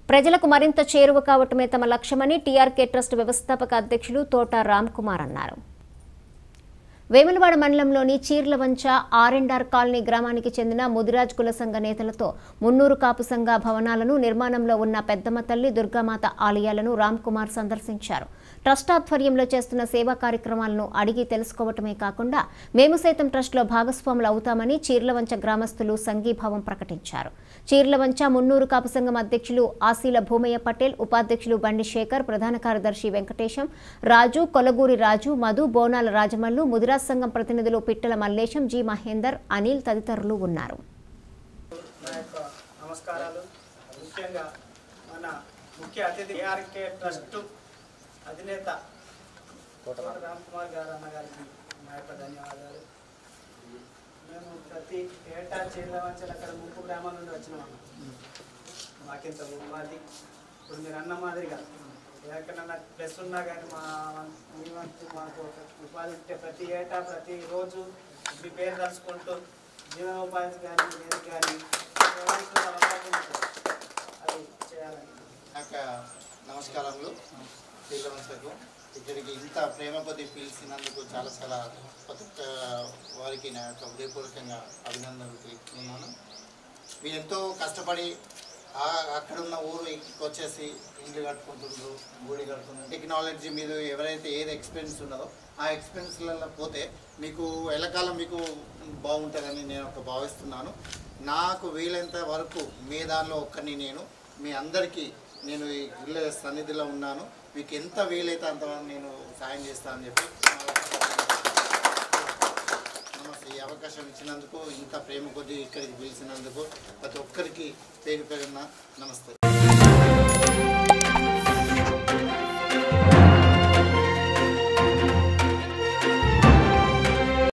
ప్రజలకు మరింత చేరువ కావటమే తమ లక్ష్యమని టీఆర్కే ట్రస్ట్ వ్యవస్థాపక అధ్యక్షులు తోట రామ్ కుమార్ అన్నారు వేములవాడ మండలంలోని Cheerlavancha R and R colony గ్రామానికి చెందిన ముదిరాజ్ కుల సంఘ నేతలతో మున్నూరు కాపు సంఘ భవనాలను నిర్మాణంలో ఉన్న పెద్దమ్మ తల్లి దుర్గామాత ఆలయాలను రామ్ కుమార్ సందర్శించారు ట్రస్ట్ ఆధ్వర్యంలో చేస్తున్న సేవా కార్యక్రమాలను అడిగి తెలుసుకోవటమే కాకుండా మేము సైతం ట్రస్ట్లో భాగస్వాములు అవుతామని చీర్లవంచ గ్రామస్తులు సంఘీభావం ప్రకటించారు చీర్లవంచ మున్నూరు కాపు సంఘం అధ్యక్షులు ఆశీల భూమయ్య పటేల్ ఉపాధ్యక్షులు బండి శేఖర్ ప్రధాన కార్యదర్శి వెంకటేశం రాజు కొలగూరి రాజు మధు బోనాల రాజమల్లు ముదిరాజ్ సంఘం ప్రతినిధులు పిట్టల మల్లేశం జి మహేందర్ అనిల్ తదితరులు ఉన్నారు నా యొక్క నమస్కారాలు ముఖ్యంగా మన ముఖ్య అతిథి ఏఆర్కే ట్రస్ట్ అధినేత కోట రామ్ కుమార్ గారు అన్న గారికి నా యొక్క ధన్యవాదాలు మేము ప్రతి ఏటా చీరలవంచలు అక్కడ ముంపు గ్రామాల నుండి వచ్చినాం మాకింత ఉపాధి ఇప్పుడు మీరు అన్న మాదిరిగా ఎక్కడన్నా ప్లస్ ఉన్నా కానీ మా వం- మీ వంతు మాకు ఒక ఉపాధి ఉంటే ప్రతి ఏటా ప్రతి రోజు మీ పేరు తలుచుకుంటూ జీవనోపాధి కానీ లేదు కానీ ఎవరికి అవకాశం ఉంటుంది. అది చేయాలని నాకు నమస్కారములు శ్రీలవంశకు ఇక్కడికి ఇంత ప్రేమ కొద్ది పిలిచినందుకు చాలా చాలా ప్రతి ఒక్క వారికి నా యొక్క హృదయపూర్వకంగా అభినందనలు తెలుపుతున్నాను మీరు ఎంతో కష్టపడి ఆ- అక్కడున్న ఊరు ఇక్కడికి వచ్చేసి ఇండ్లు కట్టుకుంటుండ్రు గుడి కడుతుండ్రు టెక్నాలజీ మీరు ఎవరైతే ఏది ఎక్స్పీరియన్స్ ఉన్నదో ఆ ఎక్స్పీరియన్స్లలో పోతే మీకు ఎల్లకాలం మీకు బాగుంటుందని నేను ఒక భావిస్తున్నాను నాకు వీలైనంత వరకు మీ దానిలో ఒక్కరిని నేను మీ అందరికీ నేను ఈ ఇళ్ళ సన్నిధిలో ఉన్నాను మీకు ఎంత వీలైతే అంతవరకు నేను సాయం చేస్తానని చెప్పి నమస్తే ఈ అవకాశం ఇచ్చినందుకు ఇంత ప్రేమ కొద్ది ఇక్కడికి పిలిచినందుకు ప్రతి ఒక్కరికి పేరు పేరున నమస్తే